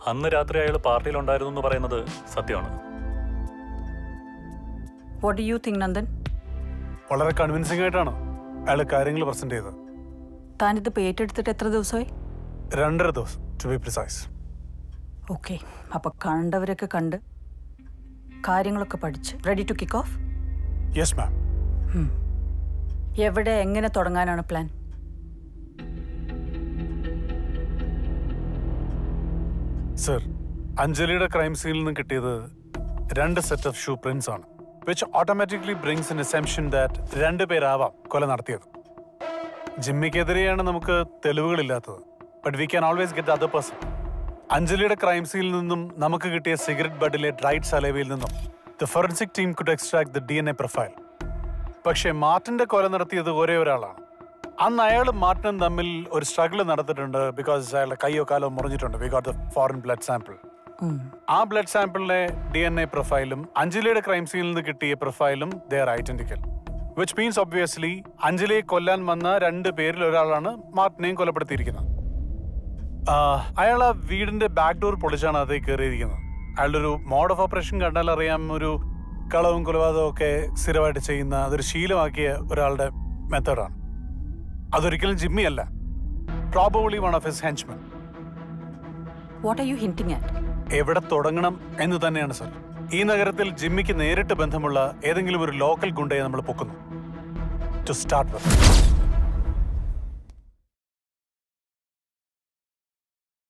അന്ന് രാത്രി അയാൾ പാർട്ടിയിലുണ്ടായിരുന്നു എന്ന് പറയുന്നത് സത്യമാണ് what do you think Nandan വളരെ കൺവിൻസിംഗ് ആയിട്ടാണ് അയാൾ കാര്യങ്ങൾ പ്രസന്റ് ചെയ്തത് താനിത് ഏറ്റെടുത്തിട്ട് എത്ര ദിവസമായി രണ്ടര ദിവസം ടു ബി പ്രിസൈസ് ഓക്കെ അപ്പൊ കണ്ടവരൊക്കെ കണ്ട് കാര്യങ്ങളൊക്കെ പഠിച്ച് ready to kick off yes ma'am എവിടെ എങ്ങനെ തുടങ്ങാനാണ് പ്ലാൻ സർ അഞ്ജലിയുടെ ക്രൈം സീനിൽ നിന്ന് കിട്ടിയത് രണ്ട് സെറ്റ് ഓഫ് ഷൂ പ്രിന്റ്സ് ആണ് which automatically brings in assumption that രണ്ട് പേരാവാം കൊല നടത്തിയത് ജിമ്മിക്കെതിരെയാണ് നമുക്ക് തെളിവുകളില്ലാത്തത് but we can always get other person അഞ്ജലിയുടെ ക്രൈം സീനിൽ നിന്നും നമുക്ക് കിട്ടിയ സിഗരറ്റ് ബഡിലെ ഡ്രൈഡ് സലവയിൽ നിന്നും the forensic team could extract the D N A profile പക്ഷേ മാർട്ടിന്റെ കൊല നടത്തിയത് ഒരേ ഒരാളാണ് അന്ന് അയാളും മാർട്ടിനും തമ്മിൽ ഒരു സ്ട്രഗിൾ നടത്തിയിട്ടുണ്ട് ബിക്കോസ് അയാളുടെ കയ്യോ കാലോ മുറിഞ്ഞിട്ടുണ്ട് we got the foreign blood sample ആ ബ്ലഡ് സാമ്പിളിലെ ഡി എൻ എ പ്രൊഫൈലും അഞ്ജലിയുടെ ക്രൈം സീനിൽ നിന്ന് കിട്ടിയ പ്രൊഫൈലും they are identical which means obviously അഞ്ജലിയെ കൊല്ലാൻ വന്ന രണ്ട് പേരിൽ ഒരാളാണ് മാർട്ടിനെയും കൊലപ്പെടുത്തിയിരിക്കുന്നത് അയാൾ ആ വീടിന്റെ ബാക്ക് ഡോർ പൊളിച്ചാണ് അതേ കയറിയിരിക്കുന്നത് അയാളുടെ ഒരു മോഡ് ഓഫ് ഓപ്പറേഷൻ കണ്ടാൽ അറിയാം ഒരു കളവും കൊലപാതകവും ഒക്കെ സ്ഥിരമായിട്ട് ചെയ്യുന്ന അതൊരു ശീലമാക്കിയ ഒരാളുടെ മെത്തേഡാണ് അതൊരിക്കലും ജിമ്മി അല്ല probably one of his henchman what are you hinting at എവിടെ തുടങ്ങണം എന്ന് തന്നെയാണ് സർ ഈ നഗരത്തിൽ ജിമ്മിക്ക് നേരിട്ട് ബന്ധമുള്ള ഏതെങ്കിലും ഒരു ലോക്കൽ ഗുണ്ടയെ നമ്മൾ പൊക്കുന്നു ടു സ്റ്റാർട്ട് വിത്ത്